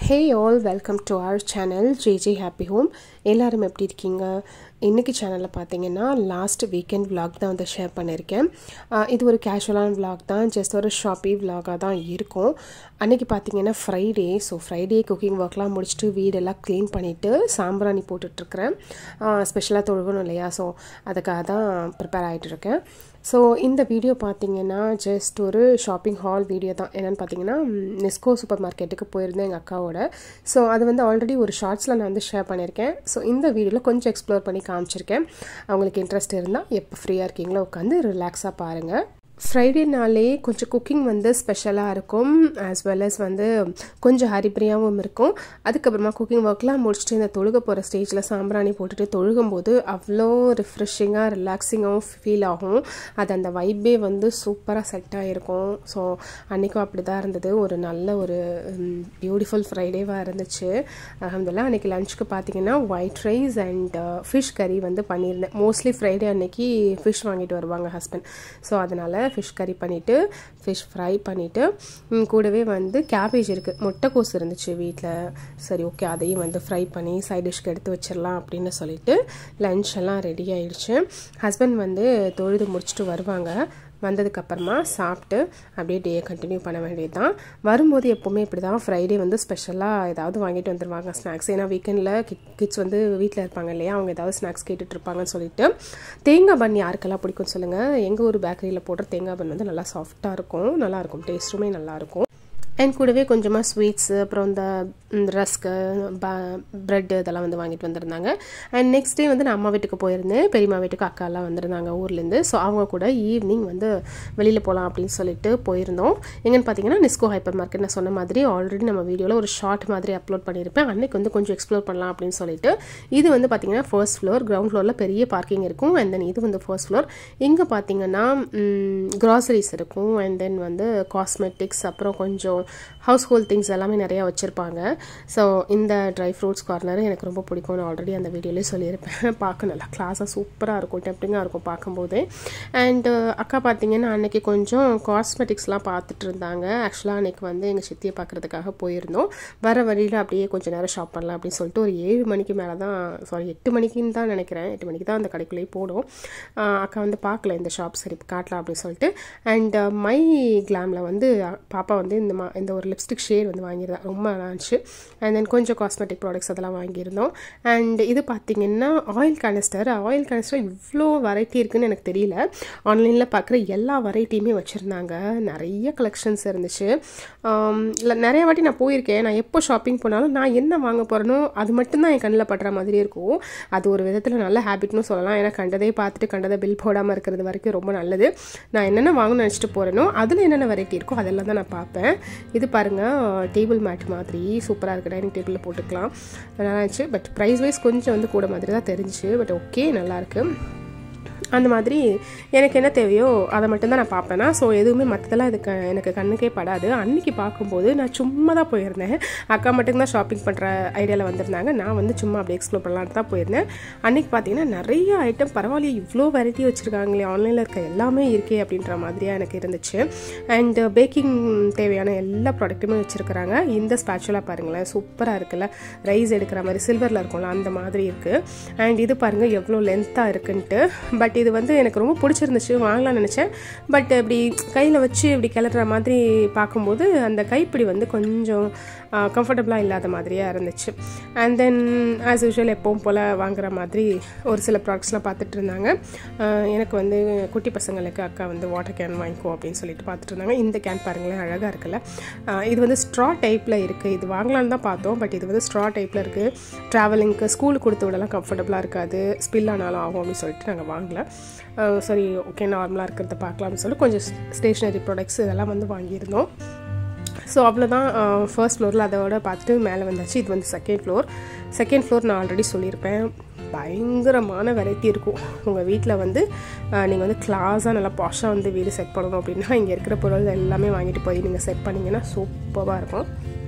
hey all welcome to our channel JJ happy home எல்லாரும் எப்படி இருக்கீங்க இன்றைக்கி சேனலில் பார்த்தீங்கன்னா லாஸ்ட் வீக்கெண்ட் vlog தான் வந்து ஷேர் பண்ணியிருக்கேன் ஆஹ் இது ஒரு கேஷுவலான vlog தான் ஜஸ்ட் ஒரு ஷாப்பி vlog-ஆ தான் இருக்கும் அன்றைக்கி பார்த்தீங்கன்னா ஃப்ரைடே ஸோ ஃப்ரைடே குக்கிங் ஒர்க்லாம் முடிச்சுட்டு வீடெல்லாம் க்ளீன் பண்ணிவிட்டு சாம்பிராணி போட்டுட்ருக்குறேன் ஸ்பெஷலாக தொழுகணும் இல்லையா ஸோ அதுக்காக தான் ப்ரிப்பேர் ஆகிட்டுருக்கேன் ஸோ இந்த வீடியோ பார்த்தீங்கன்னா ஜஸ்ட் ஒரு ஷாப்பிங் ஹால் வீடியோ தான் என்னென்னு பார்த்தீங்கன்னா நெஸ்கோ சூப்பர் மார்க்கெட்டுக்கு போயிருந்தேன் எங்கள் அக்காவோட ஸோ அது வந்து ஆல்ரெடி ஒரு ஷார்ட்ஸில் நான் வந்து ஷேர் பண்ணியிருக்கேன் ஸோ இந்த வீடியோவில் கொஞ்சம் எக்ஸ்ப்ளோர் பண்ணி காமிச்சிருக்கேன் அவங்களுக்கு இன்ட்ரெஸ்ட் இருந்தால் எப்போ ஃப்ரீயாக இருக்கீங்களோ உட்காந்து ரிலாக்ஸாக பாருங்கள் ஃப்ரைடேனாலே கொஞ்சம் குக்கிங் வந்து ஸ்பெஷலாக இருக்கும் ஆஸ் வெல் அஸ் வந்து கொஞ்சம் ஹரிப்ரியாகவும் இருக்கும் அதுக்கப்புறமா குக்கிங் ஒர்க்லாம் முடிச்சுட்டு இந்த தொழுக போகிற ஸ்டேஜில் சாம்பிராணி போட்டுட்டு தொழுகும்போது அவ்வளோ ரிஃப்ரெஷிங்காக ரிலாக்ஸிங்காகவும் ஃபீல் ஆகும் அது அந்த வைப்பே வந்து சூப்பராக செட் ஆகிருக்கும் ஸோ அன்றைக்கும் அப்படி தான் இருந்தது ஒரு நல்ல ஒரு பியூட்டிஃபுல் ஃப்ரைடேவாக இருந்துச்சு அஹமதுல்லா அன்றைக்கி லஞ்சுக்கு பார்த்தீங்கன்னா ஒயிட் ரைஸ் அண்ட் ஃபிஷ் கறி வந்து பண்ணியிருந்தேன் மோஸ்ட்லி ஃப்ரைடே அன்னைக்கு ஃபிஷ் வாங்கிட்டு வருவாங்க ஹஸ்பண்ட் ஸோ அதனால் ஃபிஷ் கறி பண்ணிவிட்டு ஃபிஷ் ஃப்ரை பண்ணிவிட்டு கூடவே வந்து கேபேஜ் இருக்குது முட்டைக்கோஸ் இருந்துச்சு வீட்டில் சரி ஓகே அதையும் வந்து ஃப்ரை பண்ணி சைட் டிஷ்க்கு எடுத்து வச்சிடலாம் அப்படின்னு சொல்லிட்டு லஞ்ச் எல்லாம் ரெடி ஆயிடுச்சு ஹஸ்பண்ட் வந்து தொழுது முடிச்சுட்டு வருவாங்க வந்ததுக்கப்புறமா சாப்பிட்டு அப்படியே டே கண்டினியூ பண்ண வேண்டியது தான் வரும்போது எப்போவுமே இப்படி தான் ஃப்ரைடே வந்து ஸ்பெஷலாக ஏதாவது வாங்கிட்டு வந்துடுவாங்க ஸ்நாக்ஸ் ஏன்னா வீக்கெண்டில் கிட்ஸ் வந்து வீட்டில் இருப்பாங்க இல்லையா அவங்க ஏதாவது ஸ்நாக்ஸ் கேட்டுட்டு இருப்பாங்கன்னு சொல்லிட்டு தேங்காய் பன் யாருக்கெல்லாம் பிடிக்கும் சொல்லுங்கள் எங்கள் ஊர் பேக்கரியில் போடுற தேங்காய் பன் வந்து நல்லா சாஃப்டாக இருக்கும் நல்லாயிருக்கும் டேஸ்ட்டுமே நல்லாயிருக்கும் அண்ட் கூடவே கொஞ்சமாக ஸ்வீட்ஸு அப்புறம் இந்த ரஸ்க்கு ப ப்ரெட்டு இதெல்லாம் வந்து வாங்கிட்டு வந்திருந்தாங்க அண்ட் நெக்ஸ்ட் டே வந்து நான் அம்மா வீட்டுக்கு போயிருந்தேன் பெரியம்மா வீட்டுக்கு அக்காலாம் வந்திருந்தாங்க ஊர்லேருந்து ஸோ அவங்க கூட ஈவினிங் வந்து வெளியில் போகலாம் அப்படின்னு சொல்லிட்டு போயிருந்தோம் எங்கன்னு பார்த்தீங்கன்னா நிஸ்கோ ஹைப்பர் மார்க்கெட் நான் சொன்ன மாதிரி ஆல்ரெடி நம்ம வீடியோவில் ஒரு ஷார்ட் மாதிரி அப்லோட் பண்ணியிருப்பேன் அன்னைக்கு வந்து கொஞ்சம் எக்ஸ்ப்ளோர் பண்ணலாம் அப்படின்னு சொல்லிட்டு இது வந்து பார்த்தீங்கன்னா ஃபர்ஸ்ட் ஃப்ளோர் கிரவுண்ட் ஃப்ளோரில் பெரிய பார்க்கிங் இருக்கும் அண்ட் தென் இது வந்து ஃபர்ஸ்ட் ஃப்ளோர் இங்கே பார்த்தீங்கன்னா க்ராசரிஸ் இருக்கும் அண்ட் தென் வந்து காஸ்மெட்டிக்ஸ் அப்புறம் கொஞ்சம் ஹவுஸ் ஹோல்ட் திங்ஸ் எல்லாமே நிறையா வச்சுருப்பாங்க ஸோ இந்த ட்ரை ஃப்ரூட்ஸ் கார்னர் எனக்கு ரொம்ப பிடிக்கும் நான் ஆல்ரெடி அந்த வீடியோலேயே சொல்லியிருப்பேன் பார்க்க நல்லா கிளாஸாக சூப்பராக இருக்கும் டெம்டிங்காக இருக்கும் பார்க்கும்போதே அண்டு அக்கா பார்த்தீங்கன்னா அன்றைக்கி கொஞ்சம் காஸ்மெட்டிக்ஸ்லாம் பார்த்துட்டு இருந்தாங்க ஆக்சுவலாக அன்றைக்கி வந்து எங்கள் சித்தியை பார்க்குறதுக்காக போயிருந்தோம் வர வழியில் அப்படியே கொஞ்சம் நேரம் ஷாப் பண்ணலாம் அப்படின்னு சொல்லிட்டு ஒரு ஏழு மணிக்கு மேலே தான் சாரி எட்டு மணிக்குன்னு தான் நினைக்கிறேன் எட்டு மணிக்கு தான் அந்த கடைக்குள்ளேயே போடும் அக்கா வந்து பார்க்கல இந்த ஷாப் சரி காட்டலாம் அப்படின்னு சொல்லிட்டு அண்ட் மை கிளாமில் வந்து பாப்பா வந்து இந்த மா இந்த ஒரு லிப்ஸ்டிக் ஷேட் வந்து வாங்கியிருந்தேன் ரொம்ப நல்லா இருந்துச்சு அண்ட் தென் கொஞ்சம் காஸ்மெட்டிக் ப்ராடக்ட்ஸ் அதெல்லாம் வாங்கியிருந்தோம் அண்ட் இது பார்த்தீங்கன்னா ஆயில் கனஸ்டர் ஆயில் கனஸ்டர் இவ்வளோ வெரைட்டி இருக்குன்னு எனக்கு தெரியல ஆன்லைனில் பார்க்குற எல்லா வெரைட்டியுமே வச்சுருந்தாங்க நிறைய கலெக்ஷன்ஸ் இருந்துச்சு இல்லை நிறைய வாட்டி நான் போயிருக்கேன் நான் எப்போ ஷாப்பிங் போனாலும் நான் என்ன வாங்க போகிறேனோ அது மட்டும்தான் என் கண்ணில் படுற மாதிரி இருக்கும் அது ஒரு விதத்தில் நல்ல ஹேபிட்னு சொல்லலாம் ஏன்னா கண்டதே பார்த்துட்டு கண்டதை பில் போடாமல் இருக்கிறது வரைக்கும் ரொம்ப நல்லது நான் என்னென்ன வாங்கணும்னு நினச்சிட்டு போகிறேனோ அதில் என்னென்ன வெரைட்டி இருக்கோ அதெல்லாம் தான் நான் பார்ப்பேன் இது பாருங்கள் டேபிள் மேட் மாதிரி சூப்பராக இருக்குது டைனிங் டேபிளில் போட்டுக்கலாம் நல்லா இருந்துச்சு பட் ப்ரைஸ் வைஸ் கொஞ்சம் வந்து கூட மாதிரி தான் தெரிஞ்சிச்சு பட் ஓகே நல்லாயிருக்கு அந்த மாதிரி எனக்கு என்ன தேவையோ அதை மட்டும்தான் நான் பார்ப்பேனா ஸோ எதுவுமே மற்றதெல்லாம் இதுக்கு எனக்கு கண்ணுக்கே படாது அன்றைக்கி பார்க்கும்போது நான் சும்மா தான் போயிருந்தேன் அக்கா மட்டும்தான் ஷாப்பிங் பண்ணுற ஐடியாவில் வந்திருந்தாங்க நான் வந்து சும்மா அப்படியே எக்ஸ்ப்ளோர் பண்ணலான்னு தான் போயிருந்தேன் அன்றைக்கி பார்த்தீங்கன்னா நிறைய ஐட்டம் பரவாயில்லையே இவ்வளோ வெரைட்டி வச்சுருக்காங்களே ஆன்லைனில் இருக்க எல்லாமே இருக்கே அப்படின்ற மாதிரியாக எனக்கு இருந்துச்சு அண்ட் பேக்கிங் தேவையான எல்லா ப்ராடக்ட்டுமே வச்சுருக்குறாங்க இந்த ஸ்பேச்சுலாக பாருங்களேன் சூப்பராக இருக்குல்ல ரைஸ் எடுக்கிற மாதிரி சில்வரில் இருக்கும்ல அந்த மாதிரி இருக்குது அண்ட் இது பாருங்கள் எவ்வளோ லென்த்தாக இருக்குன்ட்டு பட் இது வந்து எனக்கு ரொம்ப பிடிச்சிருந்துச்சு வாங்கலாம்னு நினச்சேன் பட் இப்படி கையில் வச்சு இப்படி கிளற மாதிரி பார்க்கும்போது அந்த கைப்பிடி வந்து கொஞ்சம் கம்ஃபர்டபுளாக இல்லாத மாதிரியாக இருந்துச்சு அண்ட் தென் ஆஸ் யூஷுவல் எப்பவும் போல் வாங்குற மாதிரி ஒரு சில ப்ராடக்ட்ஸ்லாம் பார்த்துட்டு இருந்தாங்க எனக்கு வந்து குட்டி பசங்களுக்கு அக்கா வந்து வாட்டர் கேன் வாங்கிக்கோ அப்படின்னு சொல்லிட்டு பார்த்துட்டு இருந்தாங்க இந்த கேன் பாருங்களேன் அழகாக இருக்குல்ல இது வந்து ஸ்ட்ரா டைப்பில் இருக்குது இது வாங்கலான்னு தான் பார்த்தோம் பட் இது வந்து ஸ்ட்ரா டைப்பில் இருக்குது ட்ராவலிங்க்கு ஸ்கூலுக்கு கொடுத்து விடலாம் கம்ஃபர்டபுளாக இருக்காது ஸ்பில் ஆனாலும் ஆகும் அப்படின்னு சொல்லிட்டு நாங்கள் வாங்கல சரி ஓகே நார்மலாக இருக்கிறத பார்க்கலாம்னு சொல்லி கொஞ்சம் ஸ்டேஷ்னரி ப்ராடக்ட்ஸ் இதெல்லாம் வந்து வாங்கியிருந்தோம் ஸோ அவ்வளோதான் ஃபர்ஸ்ட் ஃப்ளோரில் அதோட பார்த்துட்டு மேலே வந்தாச்சு இது வந்து செகண்ட் ஃப்ளோர் செகண்ட் ஃப்ளோர் நான் ஆல்ரெடி சொல்லியிருப்பேன் பயங்கரமான வெரைட்டி இருக்கும் உங்கள் வீட்டில் வந்து நீங்கள் வந்து கிளாஸாக நல்லா பாஷாக வந்து வீடு செட் பண்ணணும் அப்படின்னா இங்கே இருக்கிற பொருள் எல்லாமே வாங்கிட்டு போய் நீங்கள் செட் பண்ணிங்கன்னா சூப்பராக இருக்கும்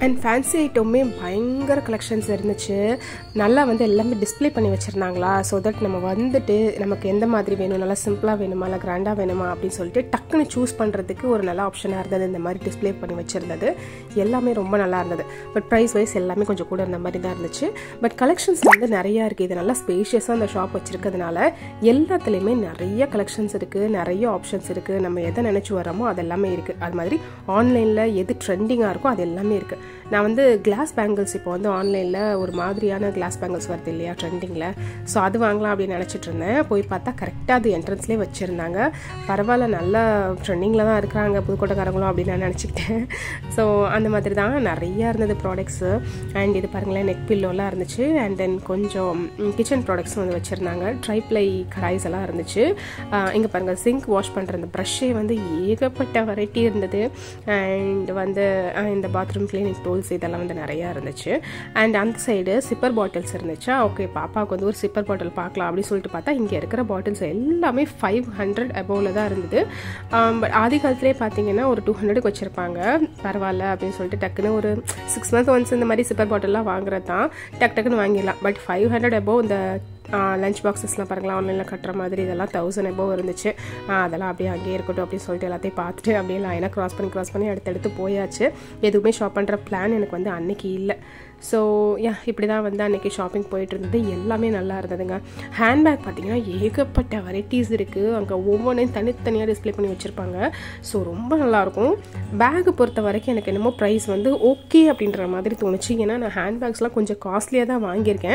அண்ட் ஃபேன்சி ஐட்டமுமே பயங்கர கலெக்ஷன்ஸ் இருந்துச்சு நல்லா வந்து எல்லாமே டிஸ்ப்ளே பண்ணி வச்சுருந்தாங்களா ஸோ தட் நம்ம வந்துட்டு நமக்கு எந்த மாதிரி வேணும் நல்லா சிம்பிளாக வேணுமா இல்லை கிராண்டாக வேணுமா அப்படின்னு சொல்லிட்டு டக்குன்னு சூஸ் பண்ணுறதுக்கு ஒரு நல்ல ஆப்ஷனாக இருந்தது இந்த மாதிரி டிஸ்ப்ளே பண்ணி வச்சுருந்தது எல்லாமே ரொம்ப நல்லா இருந்தது பட் ப்ரைஸ் வைஸ் எல்லாமே கொஞ்சம் கூட இருந்த மாதிரி தான் இருந்துச்சு பட் கலெக்ஷன்ஸ் வந்து நிறையா இருக்குது இது நல்லா ஸ்பேஷியஸாக அந்த ஷாப் வச்சுருக்கிறதுனால எல்லாத்துலேயுமே நிறைய கலெக்ஷன்ஸ் இருக்குது நிறைய ஆப்ஷன்ஸ் இருக்குது நம்ம எதை நினச்சி வரோமோ அது எல்லாமே இருக்குது அது மாதிரி ஆன்லைனில் எது ட்ரெண்டிங்காக இருக்கோ அது எல்லாமே இருக்குது நான் வந்து கிளாஸ் பேங்கிள்ஸ் இப்போ வந்து ஆன்லைனில் ஒரு மாதிரியான கிளாஸ் பேங்கிள்ஸ் வருது இல்லையா ட்ரெண்டிங்கில் ஸோ அது வாங்கலாம் அப்படின்னு நினச்சிட்டு இருந்தேன் போய் பார்த்தா கரெக்டாக அது என்ட்ரன்ஸ்லேயே வச்சுருந்தாங்க பரவாயில்ல நல்லா ட்ரெண்டிங்கில் தான் இருக்கிறாங்க புதுக்கோட்டைக்காரங்களும் அப்படின்னு நான் நினச்சிக்கிட்டேன் ஸோ அந்த மாதிரி தான் நிறையா இருந்தது ப்ராடக்ட்ஸு அண்ட் இது பாருங்களேன் நெக் பில்லோலாம் இருந்துச்சு அண்ட் தென் கொஞ்சம் கிச்சன் ப்ராடக்ட்ஸும் வந்து வச்சுருந்தாங்க ட்ரைப்ளை கடாய்ஸ் எல்லாம் இருந்துச்சு இங்கே பாருங்கள் சிங்க் வாஷ் பண்ணுற அந்த ப்ரஷ்ஷே வந்து ஏகப்பட்ட வெரைட்டி இருந்தது அண்ட் வந்து இந்த பாத்ரூம் கிளீனிங் டூல்ஸ் இதெல்லாம் வந்து நிறையா இருந்துச்சு அண்ட் அந்த சைடு சிப்பர் பாட்டில்ஸ் இருந்துச்சா ஓகே பாப்பாவுக்கு வந்து ஒரு சிப்பர் பாட்டில் பார்க்கலாம் அப்படின்னு சொல்லிட்டு பார்த்தா இங்கே இருக்கிற பாட்டில்ஸ் எல்லாமே ஃபைவ் ஹண்ட்ரட் அபோவில் தான் இருந்தது பட் ஆதி காலத்துலேயே பார்த்தீங்கன்னா ஒரு டூ ஹண்ட்ரடுக்கு வச்சுருப்பாங்க பரவாயில்ல அப்படின்னு சொல்லிட்டு டக்குன்னு ஒரு சிக்ஸ் மந்த் ஒன்ஸ் இந்த மாதிரி சிப்பர் பாட்டில்லாம் வாங்குறது தான் டக் டக்குன்னு வாங்கிடலாம் பட் ஃபைவ் ஹண்ட்ரட் அபோவ் இந்த லஞ்ச் பாக்ஸஸ்லாம் பாருங்களா ஆன்லைனில் கட்டுற மாதிரி இதெல்லாம் தௌசண்ட் எபோவ் இருந்துச்சு அதெல்லாம் அப்படியே அங்கேயே இருக்கட்டும் அப்படின்னு சொல்லிட்டு எல்லாத்தையும் பார்த்துட்டு அப்படியே லைனாக க்ராஸ் பண்ணி க்ராஸ் பண்ணி அடுத்தடுத்து போயாச்சு எதுவுமே ஷாப் பண்ணுற பிளான் எனக்கு வந்து அன்னைக்கு இல்லை ஸோ யா இப்படி தான் வந்து அன்றைக்கி ஷாப்பிங் போயிட்டு இருந்தது எல்லாமே நல்லா இருந்ததுங்க ஹேண்ட்பேக் பார்த்தீங்கன்னா ஏகப்பட்ட வெரைட்டிஸ் இருக்குது அங்கே ஒவ்வொன்றையும் தனித்தனியாக டிஸ்பிளே பண்ணி வச்சுருப்பாங்க ஸோ ரொம்ப நல்லாயிருக்கும் பேக்கு பொறுத்த வரைக்கும் எனக்கு என்னமோ ப்ரைஸ் வந்து ஓகே அப்படின்ற மாதிரி தோணுச்சு ஏன்னா நான் ஹேண்ட்பேக்ஸ்லாம் கொஞ்சம் காஸ்ட்லியாக தான் வாங்கியிருக்கேன்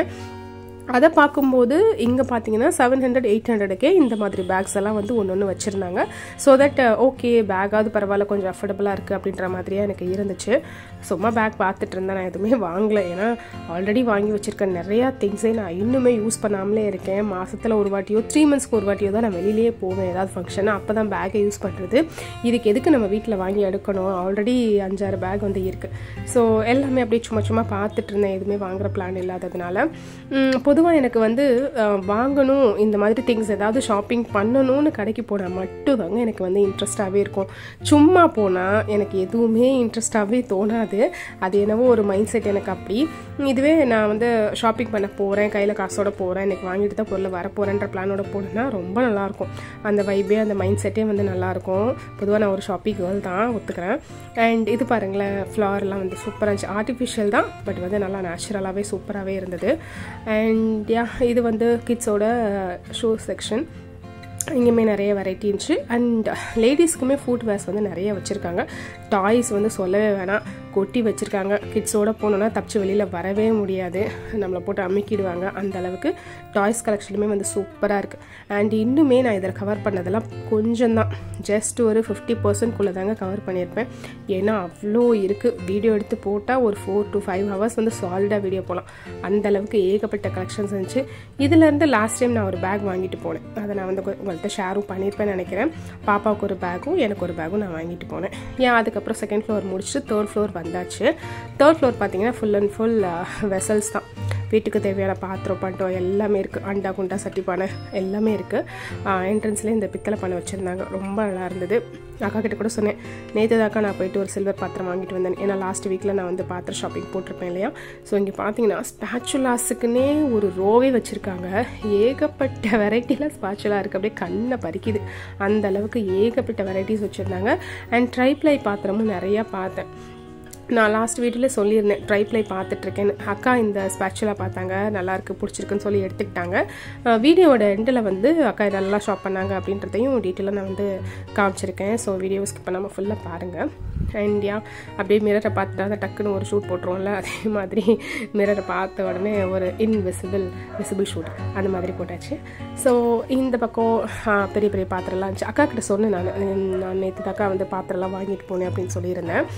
அதை பார்க்கும்போது இங்கே பார்த்தீங்கன்னா செவன் ஹண்ட்ரட் எயிட் ஹண்ட்ரடுக்கே இந்த மாதிரி பேக்ஸ் எல்லாம் வந்து ஒன்று ஒன்று வச்சுருந்தாங்க ஸோ தட் ஓகே பேக்காவது பரவாயில்ல கொஞ்சம் அஃபோர்டபுளாக இருக்குது அப்படின்ற மாதிரியாக எனக்கு இருந்துச்சு சும்மா பேக் பார்த்துட்டு இருந்தேன் நான் எதுவுமே வாங்கலை ஏன்னா ஆல்ரெடி வாங்கி வச்சுருக்க நிறையா திங்ஸே நான் இன்னுமே யூஸ் பண்ணாமலே இருக்கேன் மாதத்தில் ஒரு வாட்டியோ த்ரீ மந்த்ஸ்க்கு ஒரு வாட்டியோ தான் நான் வெளியிலேயே போவேன் ஏதாவது ஃபங்க்ஷன் அப்போ தான் பேக்கை யூஸ் பண்ணுறது இதுக்கு எதுக்கு நம்ம வீட்டில் வாங்கி எடுக்கணும் ஆல்ரெடி அஞ்சாறு பேக் வந்து இருக்குது ஸோ எல்லாமே அப்படியே சும்மா சும்மா பார்த்துட்டு இருந்தேன் எதுவுமே வாங்குற பிளான் இல்லாததுனால பொதுவாக எனக்கு வந்து வாங்கணும் இந்த மாதிரி திங்ஸ் ஏதாவது ஷாப்பிங் பண்ணணும்னு கடைக்கு போனால் மட்டும் தாங்க எனக்கு வந்து இன்ட்ரெஸ்டாகவே இருக்கும் சும்மா போனால் எனக்கு எதுவுமே இன்ட்ரெஸ்டாகவே தோணாது அது என்னவோ ஒரு மைண்ட் செட் எனக்கு அப்படி இதுவே நான் வந்து ஷாப்பிங் பண்ண போகிறேன் கையில் காசோட போகிறேன் எனக்கு வாங்கிட்டு தான் பொருள் வர போகிறேன்ற பிளானோட போனேன்னா ரொம்ப நல்லாயிருக்கும் அந்த வைபே அந்த மைண்ட் செட்டே வந்து நல்லாயிருக்கும் பொதுவாக நான் ஒரு ஷாப்பிங் கேர்ள் தான் ஒத்துக்கிறேன் அண்ட் இது பாருங்களேன் ஃப்ளவர்லாம் வந்து சூப்பராக இருந்துச்சு ஆர்டிஃபிஷியல் தான் பட் வந்து நல்லா நேச்சுரலாகவே சூப்பராகவே இருந்தது அண்ட் யா இது வந்து கிட்ஸோட ஷூ செக்ஷன் இங்கேயுமே நிறைய வெரைட்டி இருந்துச்சு அண்ட் லேடிஸ்க்குமே ஃபுட் வேர்ஸ் வந்து நிறைய வச்சுருக்காங்க டாய்ஸ் வந்து சொல்லவே வேணாம் கொட்டி வச்சுருக்காங்க கிட்ஸோடு போனோன்னா தப்பிச்சு வெளியில் வரவே முடியாது நம்மளை போட்டு அமுக்கிடுவாங்க அந்த அளவுக்கு டாய்ஸ் கலெக்ஷனுமே வந்து சூப்பராக இருக்குது அண்ட் இன்னுமே நான் இதில் கவர் பண்ணதெல்லாம் கொஞ்சம் தான் ஜஸ்ட் ஒரு ஃபிஃப்டி பர்சன்ட்குள்ளே தாங்க கவர் பண்ணியிருப்பேன் ஏன்னா அவ்வளோ இருக்குது வீடியோ எடுத்து போட்டால் ஒரு ஃபோர் டு ஃபைவ் ஹவர்ஸ் வந்து சாலிடாக வீடியோ போகலாம் அந்த அளவுக்கு ஏகப்பட்ட கலெக்ஷன்ஸ் இருந்துச்சு இதுலேருந்து லாஸ்ட் டைம் நான் ஒரு பேக் வாங்கிட்டு போனேன் அதை நான் வந்து உங்கள்கிட்ட ஷேரும் பண்ணியிருப்பேன் நினைக்கிறேன் பாப்பாவுக்கு ஒரு பேக்கும் எனக்கு ஒரு பேக்கும் நான் வாங்கிட்டு போனேன் ஏன் அதுக்கப்புறம் செகண்ட் ஃப்ளோர் முடிச்சுட்டு தேர்ட் ஃப்ளோர் வந்தாச்சு தேர்ட் ஃப்ளோர் பார்த்தீங்கன்னா ஃபுல் அண்ட் ஃபுல் வெசல்ஸ் தான் வீட்டுக்கு தேவையான பாத்திரம் பண்டம் எல்லாமே இருக்குது அண்டா குண்டா சட்டி பானை எல்லாமே இருக்குது என்ட்ரன்ஸ்லேயே இந்த பித்தளை பானை வச்சுருந்தாங்க ரொம்ப நல்லா இருந்தது அக்கா கிட்ட கூட சொன்னேன் நேற்று தாக்கா நான் போயிட்டு ஒரு சில்வர் பாத்திரம் வாங்கிட்டு வந்தேன் ஏன்னா லாஸ்ட் வீக்கில் நான் வந்து பாத்திரம் ஷாப்பிங் போட்டிருப்பேன் இல்லையா ஸோ இங்கே பார்த்தீங்கன்னா ஸ்பேச்சுலாஸுக்குன்னே ஒரு ரோவே வச்சுருக்காங்க ஏகப்பட்ட வெரைட்டியில் ஸ்பேச்சுலா இருக்குது அப்படியே கண்ணை பறிக்குது அந்த அளவுக்கு ஏகப்பட்ட வெரைட்டிஸ் வச்சுருந்தாங்க அண்ட் ட்ரைப்ளை பாத்திரமும் நிறையா பார்த்தேன் நான் லாஸ்ட் வீடியோவில் சொல்லியிருந்தேன் ட்ரைப்ளை பார்த்துட்ருக்கேன்னு அக்கா இந்த ஸ்பேச்சுலா பார்த்தாங்க நல்லாயிருக்கு பிடிச்சிருக்குன்னு சொல்லி எடுத்துக்கிட்டாங்க வீடியோவோட எண்டில் வந்து அக்கா நல்லா ஷாப் பண்ணாங்க அப்படின்றதையும் டீட்டெயிலாக நான் வந்து காமிச்சிருக்கேன் ஸோ வீடியோ ஸ்கிப் பண்ணாமல் ஃபுல்லாக பாருங்கள் அண்ட் யா அப்படியே மிரரை பார்த்துட்டு அதை டக்குன்னு ஒரு ஷூட் போட்டுருவோம்ல அதே மாதிரி மிரரை பார்த்த உடனே ஒரு இன்விசிபிள் விசிபிள் ஷூட் அந்த மாதிரி போட்டாச்சு ஸோ இந்த பக்கம் பெரிய பெரிய பாத்திரம்லாம் இருந்துச்சு அக்கா கிட்ட சொன்னேன் நான் நான் நேற்று அக்கா வந்து பாத்திரம்லாம் வாங்கிட்டு போனேன் அப்படின்னு சொல்லியிருந்தேன்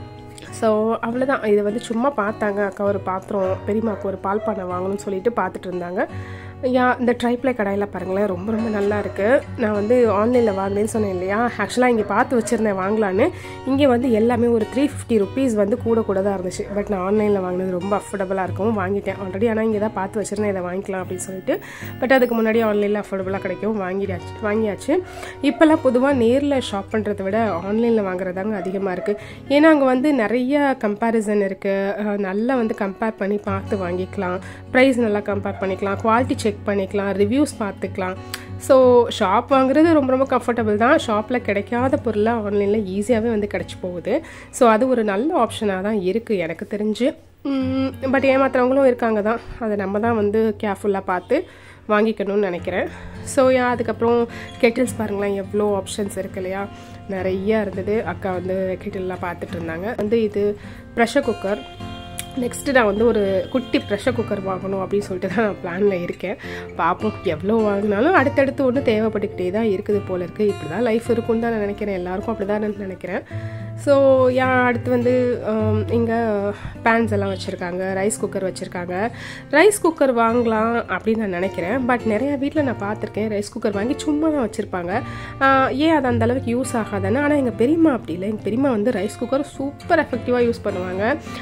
ஸோ அவ்வளோதான் இதை வந்து சும்மா பார்த்தாங்க அக்கா ஒரு பாத்திரம் பெரியம்மாவுக்கு ஒரு பால் பானை வாங்கணும்னு சொல்லிட்டு பார்த்துட்டு இருந்தாங்க யா இந்த ட்ரைப்ளை கடாயில் பாருங்களேன் ரொம்ப ரொம்ப நல்லா இருக்குது நான் வந்து ஆன்லைனில் வாங்கினேன்னு சொன்னேன் இல்லையா ஆக்சுவலாக இங்கே பார்த்து வச்சுருந்தேன் வாங்கலான்னு இங்கே வந்து எல்லாமே ஒரு த்ரீ ஃபிஃப்டி ருபீஸ் வந்து கூட கூட தான் இருந்துச்சு பட் நான் ஆன்லைனில் வாங்கினது ரொம்ப அஃபோர்டபுளாக இருக்கவும் வாங்கிட்டேன் ஆல்ரெடி ஆனால் இங்கே தான் பார்த்து வச்சுருந்தேன் இதை வாங்கிக்கலாம் அப்படின்னு சொல்லிட்டு பட் அதுக்கு முன்னாடி ஆன்லைனில் அஃபோர்டபுளாக கிடைக்கும் வாங்கியாச்சு வாங்கியாச்சு இப்போல்லாம் பொதுவாக நேரில் ஷாப் பண்ணுறதை விட ஆன்லைனில் வாங்குறதாங்க அதிகமாக இருக்குது ஏன்னா அங்கே வந்து நிறைய கம்பேரிசன் இருக்குது நல்லா வந்து கம்பேர் பண்ணி பார்த்து வாங்கிக்கலாம் ப்ரைஸ் நல்லா கம்பேர் பண்ணிக்கலாம் குவாலிட்டி செக் பண்ணிக்கலாம் ரிவ்யூஸ் பார்த்துக்கலாம் ஸோ ஷாப் வாங்குறது ரொம்ப ரொம்ப கம்ஃபர்டபுள் தான் ஷாப்பில் கிடைக்காத பொருளாக ஆன்லைனில் ஈஸியாகவே வந்து கிடச்சி போகுது ஸோ அது ஒரு நல்ல ஆப்ஷனாக தான் இருக்குது எனக்கு தெரிஞ்சு பட் ஏமாத்துறவங்களும் இருக்காங்க தான் அதை நம்ம தான் வந்து கேர்ஃபுல்லாக பார்த்து வாங்கிக்கணும்னு நினைக்கிறேன் ஸோ யா அதுக்கப்புறம் கெட்டில்ஸ் பாருங்களேன் எவ்வளோ ஆப்ஷன்ஸ் இருக்கு இல்லையா நிறைய இருந்தது அக்கா வந்து கெட்டில்லாம் பார்த்துட்டு இருந்தாங்க வந்து இது ப்ரெஷர் குக்கர் நெக்ஸ்ட்டு நான் வந்து ஒரு குட்டி ப்ரெஷர் குக்கர் வாங்கணும் அப்படின்னு சொல்லிட்டு தான் நான் பிளானில் இருக்கேன் பார்ப்போம் எவ்வளோ வாங்கினாலும் அடுத்தடுத்து ஒன்று தேவைப்பட்டுக்கிட்டே தான் இருக்குது போல இருக்குது இப்படி தான் லைஃப் இருக்குன்னு தான் நான் நினைக்கிறேன் எல்லாருக்கும் அப்படி தான் நான் நினைக்கிறேன் ஸோ யா அடுத்து வந்து இங்கே பேன்ஸ் எல்லாம் வச்சுருக்காங்க ரைஸ் குக்கர் வச்சுருக்காங்க ரைஸ் குக்கர் வாங்கலாம் அப்படின்னு நான் நினைக்கிறேன் பட் நிறையா வீட்டில் நான் பார்த்துருக்கேன் ரைஸ் குக்கர் வாங்கி சும்மா தான் வச்சுருப்பாங்க ஏன் அது அந்த அளவுக்கு யூஸ் ஆகாதானே ஆனால் எங்கள் பெரியம்மா அப்படி இல்லை எங்கள் பெரியம்மா வந்து ரைஸ் குக்கர் சூப்பர் எஃபெக்டிவாக யூஸ் பண்ணுவாங்க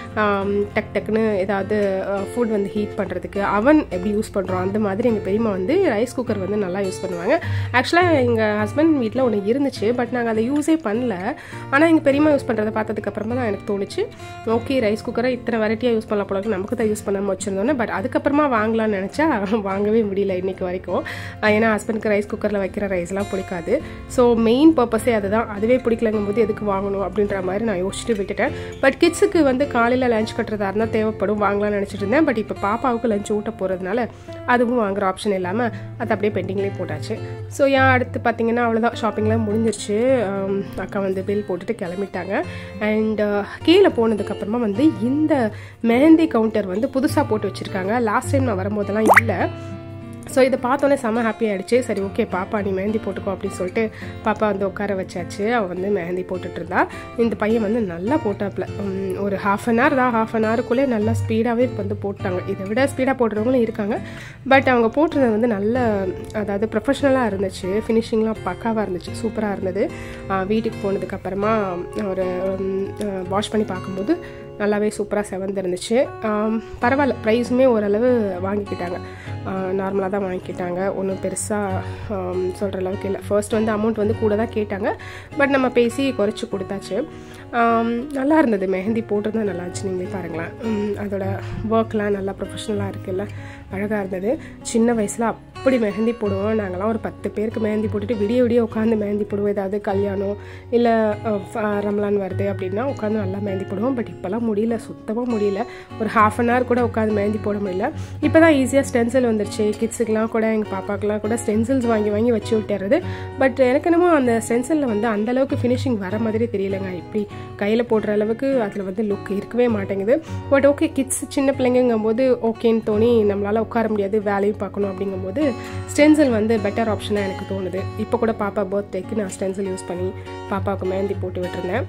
டக் டக்குன்னு ஏதாவது ஃபுட் வந்து ஹீட் பண்ணுறதுக்கு அவன் எப்படி யூஸ் பண்ணுறோம் அந்த மாதிரி எங்கள் பெரியம்மா வந்து ரைஸ் குக்கர் வந்து நல்லா யூஸ் பண்ணுவாங்க ஆக்சுவலாக எங்கள் ஹஸ்பண்ட் வீட்டில் ஒன்று இருந்துச்சு பட் நாங்கள் அதை யூஸே பண்ணல ஆனால் எங்கள் பெரியம்மா யூஸ் பண்ணுறதை பார்த்ததுக்கு அப்புறமா தான் எனக்கு தோணுச்சு ஓகே ரைஸ் குக்கரை இத்தனை வெரைட்டியாக யூஸ் பண்ணலாம் போல நமக்கு தான் யூஸ் பண்ணாமல் வச்சுருந்தோன்னே பட் அதுக்கப்புறமா வாங்கலாம்னு நினச்சா வாங்கவே முடியல இன்றைக்கி வரைக்கும் ஏன்னா ஹஸ்பண்டுக்கு ரைஸ் குக்கரில் வைக்கிற ரைஸ்லாம் பிடிக்காது ஸோ மெயின் பர்பஸே அதுதான் அதுவே பிடிக்கலங்கும் போது எதுக்கு வாங்கணும் அப்படின்ற மாதிரி நான் யோசிச்சுட்டு விட்டுட்டேன் பட் கிட்ஸுக்கு வந்து காலையில் லஞ்ச் கட்டுறதா இருந்தால் தேவைப்படும் வாங்கலாம்னு நினச்சிட்டு இருந்தேன் பட் இப்போ பாப்பாவுக்கு லஞ்ச் ஊட்ட போகிறதுனால அதுவும் வாங்குற ஆப்ஷன் இல்லாமல் அது அப்படியே பெண்டிங்லேயே போட்டாச்சு ஸோ ஏன் அடுத்து பார்த்தீங்கன்னா அவ்வளோதான் ஷாப்பிங்லாம் முடிஞ்சிருச்சு அக்கா வந்து பில் போட்டுட்டு கிளம்பிட்டாங்க அண்ட் கீழே போனதுக்கப்புறமா வந்து இந்த மெஹந்தி கவுண்டர் வந்து புதுசாக போட்டு வச்சுருக்காங்க லாஸ்ட் டைம் நான் வரும்போதெல்லாம் இல்லை ஸோ இதை பார்த்தோன்னே செம்ம ஹாப்பி ஆகிடுச்சு சரி ஓகே பாப்பா நீ மெஹந்தி போட்டுக்கோ அப்படின்னு சொல்லிட்டு பாப்பா வந்து உட்கார வச்சாச்சு அவள் வந்து மெஹந்தி போட்டுட்டு இருந்தா இந்த பையன் வந்து நல்லா போட்டாப்புல ஒரு ஹாஃப் அன் ஹவர் தான் ஹாஃப் அன் ஹவருக்குள்ளே நல்லா ஸ்பீடாகவே வந்து போட்டாங்க இதை விட ஸ்பீடாக போட்டுறவங்களும் இருக்காங்க பட் அவங்க போட்டுறது வந்து நல்ல அதாவது ப்ரொஃபஷ்னலாக இருந்துச்சு ஃபினிஷிங்லாம் பக்காவாக இருந்துச்சு சூப்பராக இருந்தது வீட்டுக்கு போனதுக்கப்புறமா ஒரு வாஷ் பண்ணி பார்க்கும்போது நல்லாவே சூப்பராக செவந்திருந்துச்சு பரவாயில்ல ப்ரைஸுமே ஓரளவு வாங்கிக்கிட்டாங்க நார்மலாக தான் வாங்கிக்கிட்டாங்க ஒன்றும் பெருசாக சொல்கிற அளவுக்கு இல்லை ஃபர்ஸ்ட் வந்து அமௌண்ட் வந்து கூட தான் கேட்டாங்க பட் நம்ம பேசி குறைச்சி கொடுத்தாச்சு நல்லா இருந்தது மெஹந்தி போட்டிருந்தா நல்லா இருந்துச்சு நீங்களே பாருங்களேன் அதோட ஒர்க்லாம் நல்லா ப்ரொஃபஷ்னலாக இருக்குல்ல அழகாக இருந்தது சின்ன வயசில் அப்படி மெஹந்தி போடுவோம் நாங்களாம் ஒரு பத்து பேருக்கு மெஹந்தி போட்டுட்டு விடிய விடிய உட்காந்து மெஹந்தி போடுவோம் ஏதாவது கல்யாணம் இல்லை ரம்லான் வருது அப்படின்னா உட்காந்து நல்லா மெஹந்தி போடுவோம் பட் இப்போல்லாம் முடியல சுத்தமாக முடியல ஒரு ஹாஃப் அன் ஹவர் கூட உட்காந்து மெஹந்தி போட முடியல இப்போ தான் ஈஸியாக ஸ்டென்சில் வந்துருச்சு கிட்ஸுக்கெலாம் கூட எங்கள் பாப்பாக்கெலாம் கூட ஸ்டென்சில்ஸ் வாங்கி வாங்கி வச்சு விட்டுறது பட் எனக்கு என்னமோ அந்த ஸ்டென்சிலில் வந்து அந்த அளவுக்கு ஃபினிஷிங் வர மாதிரி தெரியலங்க இப்படி கையில் போடுற அளவுக்கு அதில் வந்து லுக் இருக்கவே மாட்டேங்குது பட் ஓகே கிட்ஸ் சின்ன பிள்ளைங்கும் போது ஓகேன்னு தோணி நம்மளால் உட்கார முடியாது வேலையும் பார்க்கணும் அப்படிங்கும்போது ஸ்டென்சில் வந்து பெட்டர் ஆப்ஷனாக எனக்கு தோணுது இப்போ கூட பாப்பா பர்த்டேக்கு நான் ஸ்டென்சில் யூஸ் பண்ணி பாப்பாவுக்கு மெஹந்தி போட்டு விட்டுருந்தேன்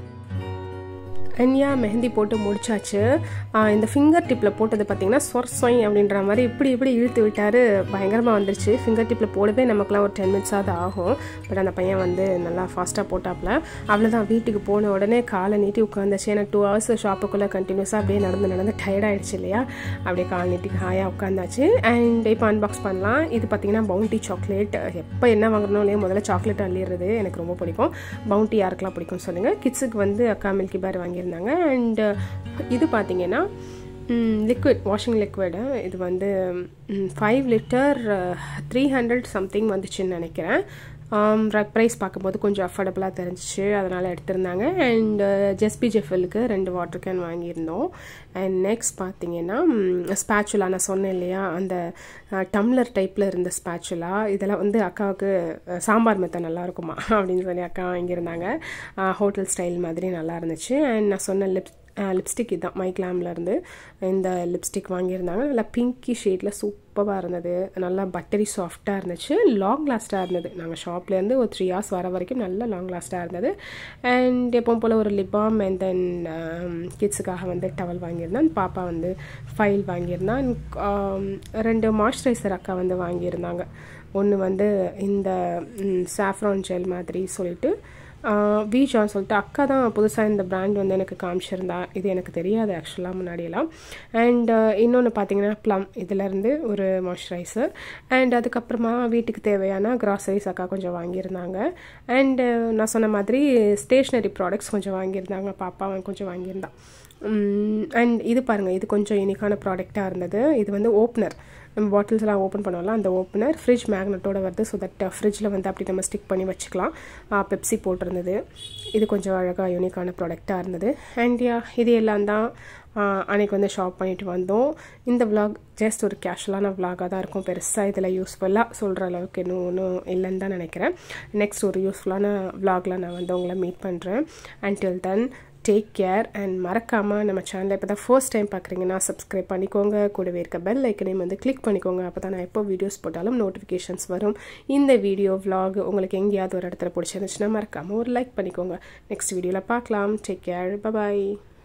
அன்யா மெஹந்தி போட்டு முடிச்சாச்சு இந்த ஃபிங்கர் டிப்பில் போட்டது பார்த்தீங்கன்னா சொர்சொய் அப்படின்ற மாதிரி இப்படி இப்படி இழுத்து விட்டார் பயங்கரமாக வந்துருச்சு ஃபிங்கர் டிப்பில் போடவே நமக்குலாம் ஒரு டென் மினிட்ஸாவது ஆகும் பட் அந்த பையன் வந்து நல்லா ஃபாஸ்ட்டாக போட்டாப்புல அவ்வளோதான் வீட்டுக்கு போன உடனே காலை நீட்டி உட்காந்துச்சு ஏன்னா டூ ஹவர்ஸ் ஷாப்புக்குள்ளே கண்டினியூஸாக அப்படியே நடந்து நடந்து டயர்ட் ஆகிடுச்சு இல்லையா அப்படியே கால் நீட்டி ஹாயாக உட்காந்தாச்சு அண்ட் இப்போ அன்பாக்ஸ் பண்ணலாம் இது பார்த்தீங்கன்னா பவுண்டி சாக்லேட் எப்போ என்ன வாங்கணும் இல்லையா முதல்ல சாக்லேட் அள்ளிடுறது எனக்கு ரொம்ப பிடிக்கும் பவுண்டி யாருக்கெல்லாம் பிடிக்கும்னு சொல்லுங்கள் கிட்ஸுக்கு வந்து அக்கா மில்கி பார் வாங்கியிருந்தாங்க அண்ட் இது பார்த்தீங்கன்னா லிக்விட் வாஷிங் லிக்விடு இது வந்து five litre three hundred something வந்துச்சுன்னு நினைக்கிறேன் ப்ரைஸ் பார்க்கும்போது கொஞ்சம் அஃபோர்டபுளாக தெரிஞ்சிச்சு அதனால் எடுத்திருந்தாங்க அண்ட் ஜெஸ்பி ஜெஃபலுக்கு ரெண்டு வாட்டர் கேன் வாங்கியிருந்தோம் அண்ட் நெக்ஸ்ட் பார்த்தீங்கன்னா ஸ்பேச்சுலா நான் சொன்னேன் இல்லையா அந்த டம்ளர் டைப்பில் இருந்த ஸ்பேச்சுலா இதெல்லாம் வந்து அக்காவுக்கு சாம்பார் மெத்த நல்லா இருக்குமா அப்படின்னு சொல்லி அக்கா வாங்கியிருந்தாங்க ஹோட்டல் ஸ்டைல் மாதிரி நல்லா இருந்துச்சு அண்ட் நான் சொன்ன லிப் லிப்ஸ்டிக் இதுதான் மை இருந்து இந்த லிப்ஸ்டிக் வாங்கியிருந்தாங்க நல்லா பிங்கி ஷேடில் சூப்பராக இருந்தது நல்லா பட்டரி சாஃப்டாக இருந்துச்சு லாங் லாஸ்ட்டாக இருந்தது நாங்கள் ஷாப்லேருந்து ஒரு த்ரீ ஹவர்ஸ் வர வரைக்கும் நல்லா லாங் லாஸ்ட்டாக இருந்தது அண்ட் எப்பவும் போல் ஒரு லிபாம் அண்ட் தென் கிட்ஸுக்காக வந்து டவல் வாங்கியிருந்தேன் பாப்பா வந்து ஃபைல் வாங்கியிருந்தான் ரெண்டு மாய்ஸ்சரைசர் அக்கா வந்து வாங்கியிருந்தாங்க ஒன்று வந்து இந்த சாஃப்ரான் ஜெல் மாதிரி சொல்லிட்டு வீஜான்னு சொல்லிட்டு அக்கா தான் புதுசாக இந்த பிராண்ட் வந்து எனக்கு காமிச்சிருந்தா இது எனக்கு தெரியாது ஆக்சுவலாக முன்னாடியெல்லாம் அண்ட் இன்னொன்று பார்த்தீங்கன்னா ப்ளம் இதிலேருந்து ஒரு மாய்ஸ்சரைசர் அண்ட் அதுக்கப்புறமா வீட்டுக்கு தேவையான கிராசரிஸ் அக்கா கொஞ்சம் வாங்கியிருந்தாங்க அண்டு நான் சொன்ன மாதிரி ஸ்டேஷ்னரி ப்ராடக்ட்ஸ் கொஞ்சம் வாங்கியிருந்தாங்க பாப்பா கொஞ்சம் வாங்கியிருந்தான் அண்ட் இது பாருங்கள் இது கொஞ்சம் யூனிக்கான ப்ராடக்டாக இருந்தது இது வந்து ஓப்பனர் நம்ம பாட்டில்ஸ்லாம் ஓப்பன் பண்ணுவோம்ல அந்த ஓப்பனர் ஃப்ரிட்ஜ் மேக்னெட்டோட வருது ஸோ தட் ஃப்ரிட்ஜில் வந்து அப்படி நம்ம ஸ்டிக் பண்ணி வச்சுக்கலாம் பெப்சி போட்டிருந்தது இது கொஞ்சம் அழகாக யூனிக்கான ப்ராடக்டாக இருந்தது அண்ட் யா இது எல்லாம் தான் அன்றைக்கி வந்து ஷாப் பண்ணிட்டு வந்தோம் இந்த விலாக் ஜஸ்ட் ஒரு கேஷுவலான விலாகாக தான் இருக்கும் பெருசாக இதில் யூஸ்ஃபுல்லாக சொல்கிற அளவுக்கு இன்னும் ஒன்றும் இல்லைன்னு தான் நினைக்கிறேன் நெக்ஸ்ட் ஒரு யூஸ்ஃபுல்லான விலாகில் நான் வந்து உங்களை மீட் பண்ணுறேன் until then take care and மறக்காமல் நம்ம சேனலை இப்போ தான் ஃபர்ஸ்ட் டைம் பார்க்குறீங்கன்னா சப்ஸ்கிரைப் பண்ணிக்கோங்க கூடவே இருக்க பெல் ஐக்கனையும் வந்து கிளிக் பண்ணிக்கோங்க அப்போ தான் நான் எப்போ வீடியோஸ் போட்டாலும் நோட்டிஃபிகேஷன்ஸ் வரும் இந்த வீடியோ விலாக் உங்களுக்கு எங்கேயாவது ஒரு இடத்துல பிடிச்சிருந்துச்சுன்னா மறக்காமல் ஒரு லைக் பண்ணிக்கோங்க நெக்ஸ்ட் வீடியோவில் பார்க்கலாம் டேக் கேர் பபாய்